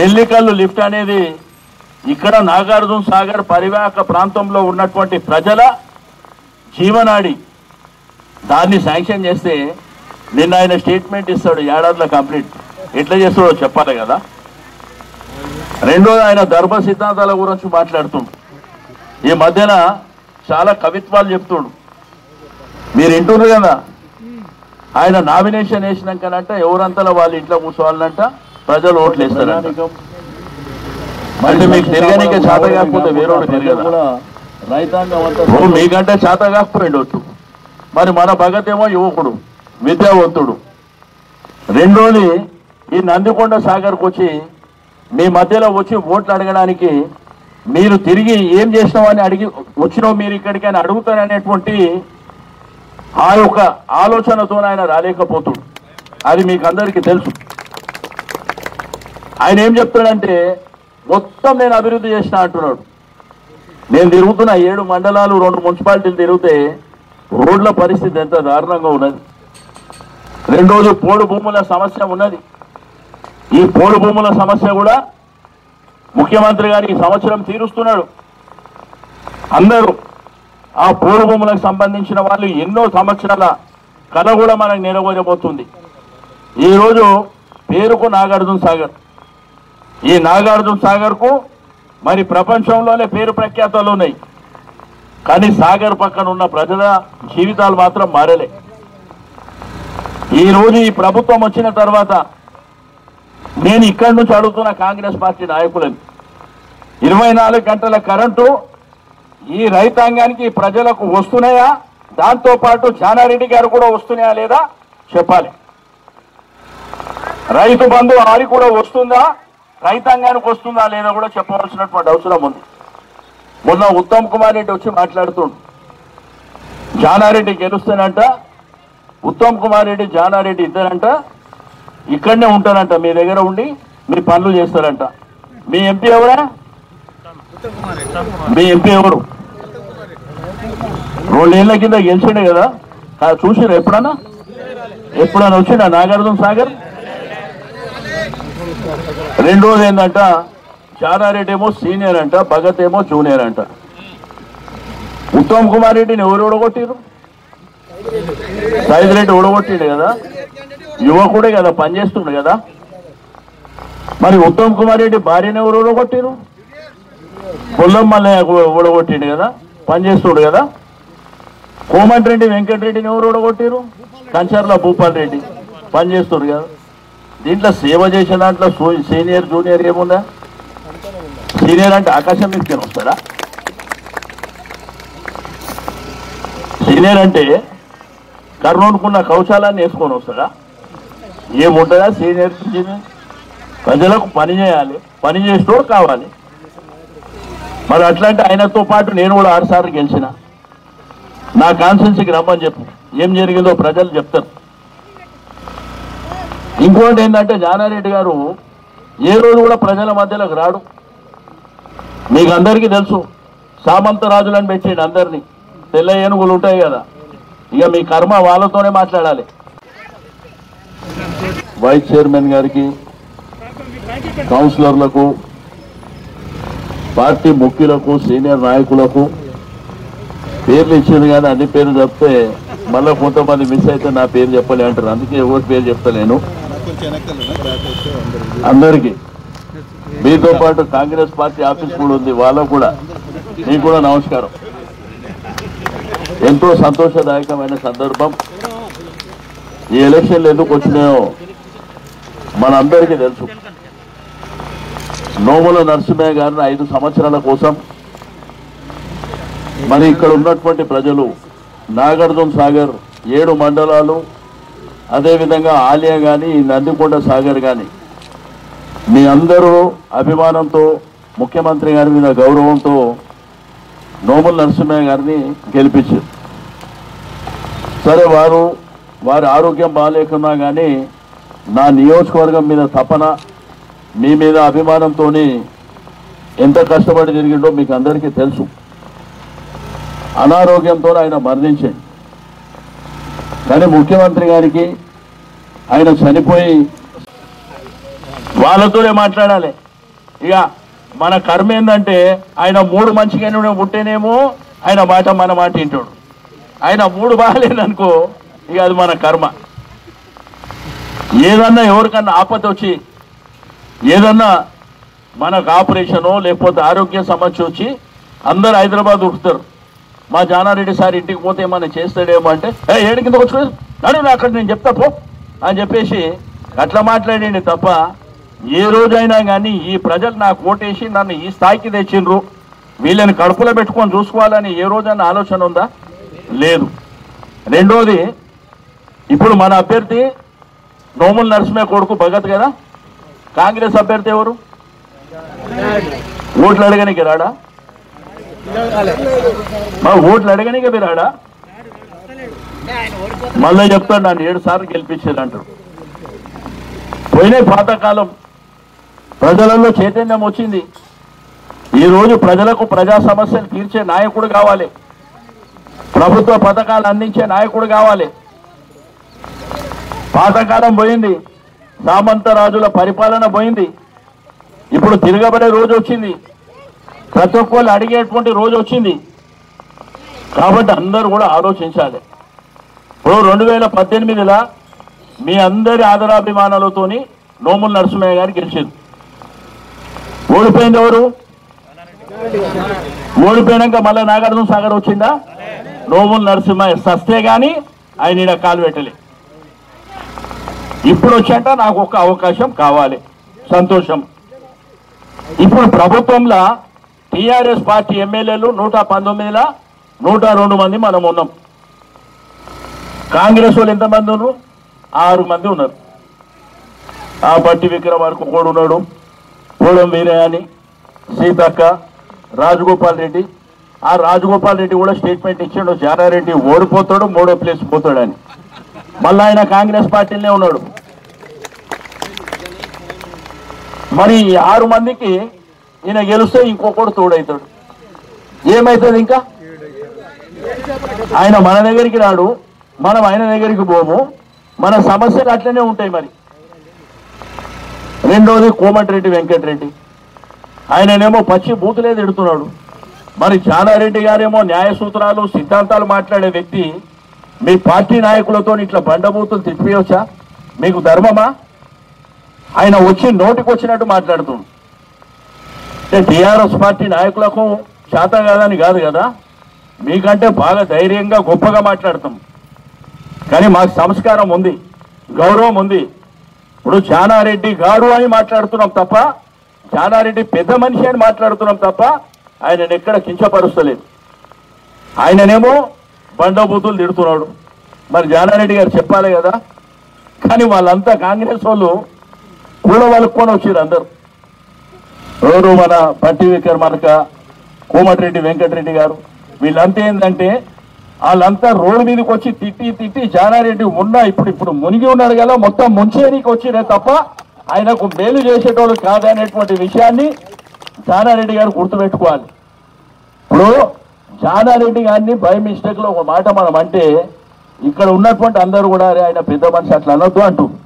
Nellikallu lift అనేది ఇక్కడ నాగార్జున సాగర్ పరివాహక ప్రాంతంలో ఉన్నటువంటి ప్రజల జీవనాడి దాన్ని శాంక్షన్ చేస్తే నిన్న ఆయన స్టేట్మెంట్ ఇస్తాడు ఏడాదిలో కంప్లీట్ ఎట్లా చేస్తాడో చెప్పాలి కదా రెండోది ఆయన ధర్మ సిద్ధాంతాల గురించి మాట్లాడుతుండు ఈ మధ్యన చాలా కవిత్వాలు చెప్తుండు మీరు వింటున్నారు కదా ఆయన నామినేషన్ వేసినాకనంట ఎవరంతలా వాళ్ళ ఇంట్లో కూర్చోవాలంట ప్రజలు ఓట్లు వేస్తారంట అంటే మీకు తిరగనీకే చేత కాకపోతే వేరేవాడు తిరగదా రైతాంగం అంతా ఓ మీకంటే చేత కాకపోయిండొచ్చు మరి మన భగత్ ఏమో యువకుడు విద్యావంతుడు రెండోది ఈ నందికొండ సాగర్కి వచ్చి మీ మధ్యలో వచ్చి ఓట్లు అడగడానికి మీరు తిరిగి ఏం చేసినామని అడిగి వచ్చినావు మీరు ఇక్కడికి అని అడుగుతారనేటువంటి ఆ యొక్క ఆలోచనతో ఆయన రాలేకపోతుడు అది మీకు అందరికీ తెలుసు ఆయన ఏం చెప్తాడంటే మొత్తం నేను అభివృద్ధి చేసిన అంటున్నాడు నేను తిరుగుతున్న ఏడు మండలాలు రెండు మున్సిపాలిటీలు తిరిగితే రోడ్ల పరిస్థితి ఎంత దారుణంగా ఉన్నది రెండోది పోడు భూముల సమస్య ఉన్నది ఈ పోడు భూముల సమస్య కూడా ముఖ్యమంత్రి గారికి ఈ సంవత్సరం తీరుస్తున్నాడు అందరూ ఆ పోడు భూములకు సంబంధించిన వాళ్ళు ఎన్నో సంవత్సరాల కథ కూడా మనకు నెరవేరబోతుంది ఈరోజు పేరుకు నాగార్జున సాగర్ ఈ నాగార్జున సాగర్కు మరి ప్రపంచంలోనే పేరు ప్రఖ్యాతలు ఉన్నాయి కానీ సాగర్ పక్కన ఉన్న ప్రజల జీవితాలు మాత్రం మారలే ఈ రోజు ఈ ప్రభుత్వం వచ్చిన తర్వాత నేను ఇక్కడి నుంచి అడుగుతున్న కాంగ్రెస్ పార్టీ నాయకులని ఇరవై నాలుగు గంటల కరెంటు ఈ రైతాంగానికి ఈ ప్రజలకు వస్తున్నాయా దాంతో పాటు జానారెడ్డి గారు కూడా వస్తున్నాయా లేదా చెప్పాలి రైతు బంధు ఆరి కూడా వస్తుందా రైతాంగానికి వస్తుందా లేదా కూడా చెప్పవలసినటువంటి అవసరం ఉంది మొన్న ఉత్తమ్ కుమార్ రెడ్డి వచ్చి మాట్లాడుతుండు జానారెడ్డి గెలుస్తానంట ఉత్తమ్ కుమార్ రెడ్డి జానారెడ్డి ఇద్దరంట ఇక్కడనే ఉంటారంట మీ దగ్గర ఉండి మీ పనులు చేస్తారంట మీ ఎంపీ ఎవరా మీ ఎంపీ ఎవరు రెండేళ్ల కింద గెలిచిండే కదా ఆ, చూసిరా ఎప్పుడన్నా ఎప్పుడన్నా వచ్చిండా నాగార్జున సాగర్ రెండోది ఏంటంట చారారెడ్డి ఏమో సీనియర్ అంట భగత్ ఏమో జూనియర్ అంట ఉత్తమ్ కుమార్ రెడ్డిని ఎవరు ఓడగొట్టిరు సైద్ రెడ్డి ఓడగొట్టిండు కదా యువకుడే కదా పనిచేస్తుండు కదా మరి ఉత్తమ్ కుమార్ రెడ్డి భార్యను ఎవరు ఓడగొట్టిరు పొల్లం మల్లయ్య ఓడగొట్టిండు కదా పనిచేస్తుండు కదా కోమటిరెడ్డి వెంకటరెడ్డిని ఎవరు ఓడగొట్టిరు కంచర్ల భూపాల్ రెడ్డి పనిచేస్తుండు కదా దీంట్లో సేవ చేసిన దాంట్లో సూ- సీనియర్ జూనియర్ ఏముందా సీనియర్ అంటే ఆకాశం మీదకి వస్తాడా సీనియర్ అంటే కర్నూలుకున్న కౌశాలాన్ని వేసుకొని వస్తాడా ఏముంటుందా సీనియర్ సీనియర్ ప్రజలకు పని చేయాలి పని చేసేటోడు కావాలి మరి అట్లాంటి ఆయనతో పాటు నేను కూడా ఆరుసార్లు గెలిచిన నా కాన్స్టెన్సీకి రమ్మని చెప్పు ఏం జరిగిందో ప్రజలు చెప్తారు ఇంకోటి ఏంటంటే జానారెడ్డి గారు ఏ రోజు కూడా ప్రజల మధ్యలోకి రాడు మీకు అందరికీ తెలుసు సామంత రాజులను పెట్టిండు అందరినీ తెల్ల ఏనుగులు ఉంటాయి కదా ఇక మీ కర్మ వాళ్ళతోనే మాట్లాడాలి వైస్ చైర్మన్ గారికి కౌన్సిలర్లకు పార్టీ ముఖ్యులకు సీనియర్ నాయకులకు పేర్లు ఇచ్చింది కానీ అన్ని పేర్లు చెప్తే మళ్ళీ కొంతమంది మిస్ అయితే నా పేరు చెప్పలే అంటారు అందుకే ఎవరి పేరు చెప్తలేను అందరికీ మీతో పాటు కాంగ్రెస్ పార్టీ ఆఫీస్ కూడా ఉంది వాళ్ళకు కూడా మీకు కూడా నమస్కారం ఎంతో సంతోషదాయకమైన సందర్భం ఈ ఎలక్షన్లు ఎందుకు వచ్చినాయో మనందరికీ తెలుసు నోముల నరసింహయ్య గారిని ఐదు సంవత్సరాల కోసం మరి ఇక్కడ ఉన్నటువంటి ప్రజలు నాగార్జున సాగర్ ఏడు మండలాలు అదేవిధంగా ఆలియా కానీ నందికొండ సాగర్ కానీ మీ అందరూ అభిమానంతో ముఖ్యమంత్రి గారి మీద గౌరవంతో నోముల నరసింహయ్య గారిని గెలిపించారు సరే వారు వారి ఆరోగ్యం బాగాలేకున్నా కానీ నా నియోజకవర్గం మీద తపన మీ మీద అభిమానంతో ఎంత కష్టపడి తిరిగిండో మీకు అందరికీ తెలుసు అనారోగ్యంతో ఆయన మరణించాడు కానీ ముఖ్యమంత్రి గారికి ఆయన చనిపోయి వాళ్ళతోనే మాట్లాడాలి ఇక మన కర్మ ఏంటంటే ఆయన మూడు మంచిగానే పుట్టేనేమో ఆయన మాట మన మాట వింటాడు ఆయన మూడు బాగాలేదనుకో ఇక అది మన కర్మ ఏదన్నా ఎవరికన్నా ఆపద వచ్చి ఏదన్నా మనకు ఆపరేషను లేకపోతే ఆరోగ్య సమస్య వచ్చి అందరు హైదరాబాద్ ఉడుతారు మా జానారెడ్డి సార్ ఇంటికి పోతే ఏమన్నా చేస్తాడేమో అంటే ఏ ఏడు కింద వచ్చి నడు నా అక్కడ నేను చెప్తా పో అని చెప్పేసి అట్లా మాట్లాడండి తప్ప ఏ రోజైనా కానీ ఈ ప్రజలు నాకు ఓటేసి నన్ను ఈ స్థాయికి తెచ్చిండ్రు వీళ్ళని కడుపులో పెట్టుకొని చూసుకోవాలని ఏ రోజైనా ఆలోచన ఉందా లేదు రెండోది ఇప్పుడు మన అభ్యర్థి నోముల నరసింహ కొడుకు భగత్ కదా కాంగ్రెస్ అభ్యర్థి ఎవరు ఓట్లు అడగనికి రాడా మా ఓట్లు అడగనికే మీరు రాడా మళ్ళీ చెప్తాడు నన్ను ఏడు సార్లు గెలిపించారు అంటారు పోయిన పాతకాలం ప్రజలలో చైతన్యం వచ్చింది ఈ రోజు ప్రజలకు ప్రజా సమస్యలు తీర్చే నాయకుడు కావాలి ప్రభుత్వ పథకాలు అందించే నాయకుడు కావాలి పాతకాలం పోయింది సామంత రాజుల పరిపాలన పోయింది ఇప్పుడు తిరగబడే రోజు వచ్చింది ప్రతి ఒక్కళ్ళు అడిగేటువంటి రోజు వచ్చింది కాబట్టి అందరూ కూడా ఆలోచించాలి ఇప్పుడు రెండు వేల పద్దెనిమిదిలో మీ అందరి ఆదరాభిమానాలతోని నోముల నరసింహయ్య గారు గెలిచింది ఓడిపోయింది ఎవరు ఓడిపోయినాక మళ్ళీ నాగార్జున సాగర్ వచ్చిందా నోముల నరసింహయ్య సస్తే గాని ఆయన ఈడ కాలు పెట్టలే ఇప్పుడు వచ్చాక నాకు ఒక అవకాశం కావాలి సంతోషం ఇప్పుడు ప్రభుత్వంలో టిఆర్ఎస్ పార్టీ ఎమ్మెల్యేలు నూట పంతొమ్మిదిలో నూట రెండు మంది మనం ఉన్నాం కాంగ్రెస్ వాళ్ళు ఎంతమంది ఉన్నారు ఆరు మంది ఉన్నారు ఆ బట్టి విక్రమార్కు కూడా ఉన్నాడు పూడం వీరయ్య అని సీతక్క రాజగోపాల్ రెడ్డి ఆ రాజగోపాల్ రెడ్డి కూడా స్టేట్మెంట్ ఇచ్చాడు జానారెడ్డి ఓడిపోతాడు మూడో ప్లేస్ పోతాడని మళ్ళీ ఆయన కాంగ్రెస్ పార్టీలోనే ఉన్నాడు మరి ఈ ఆరు మందికి ఈయన గెలిస్తే ఇంకొకడు తోడవుతాడు ఏమవుతుంది ఇంకా ఆయన మన దగ్గరికి రాడు మనం ఆయన దగ్గరికి పోము మన సమస్యలు అట్లనే ఉంటాయి మరి రెండోది కోమటిరెడ్డి వెంకటరెడ్డి ఆయననేమో పచ్చి బూతులే తిడుతున్నాడు మరి జానారెడ్డి గారేమో న్యాయ సూత్రాలు సిద్ధాంతాలు మాట్లాడే వ్యక్తి మీ పార్టీ నాయకులతో ఇట్లా బండబూతులు తిప్పియొచ్చా మీకు ధర్మమా ఆయన వచ్చి నోటికి వచ్చినట్టు మాట్లాడుతుండు అంటే టీఆర్ఎస్ పార్టీ నాయకులకు చేత కాదని కాదు కదా మీకంటే బాగా ధైర్యంగా గొప్పగా మాట్లాడతాం కానీ మాకు సంస్కారం ఉంది గౌరవం ఉంది ఇప్పుడు జానారెడ్డి గారు అని మాట్లాడుతున్నాం తప్ప జానారెడ్డి పెద్ద మనిషి అని మాట్లాడుతున్నాం తప్ప ఆయనను ఎక్కడ కించపరుస్తలేదు ఆయననేమో బండబూతులు తిడుతున్నాడు మరి జానారెడ్డి గారు చెప్పాలి కదా కానీ వాళ్ళంతా కాంగ్రెస్ వాళ్ళు కూడా వలుక్కొని వచ్చారు అందరు ఎవరు మన పట్టి విక్రమార్క కోమటిరెడ్డి వెంకటరెడ్డి గారు వీళ్ళంతా ఏంటంటే వాళ్ళంతా రోడ్డు మీదకి వచ్చి తిట్టి తిట్టి జానారెడ్డి ఉన్నా ఇప్పుడు ఇప్పుడు మునిగి ఉన్నాడు కదా మొత్తం ముంచేనికి వచ్చిరే తప్ప ఆయనకు మేలు చేసేటోళ్ళు కాదనేటువంటి విషయాన్ని జానారెడ్డి గారు గుర్తుపెట్టుకోవాలి ఇప్పుడు జానారెడ్డి గారిని బై మిస్టేక్ లో ఒక మాట మనం అంటే ఇక్కడ ఉన్నటువంటి అందరూ కూడా "అరే, ఆయన పెద్ద మనిషి అట్లా అనొద్దు అంటూ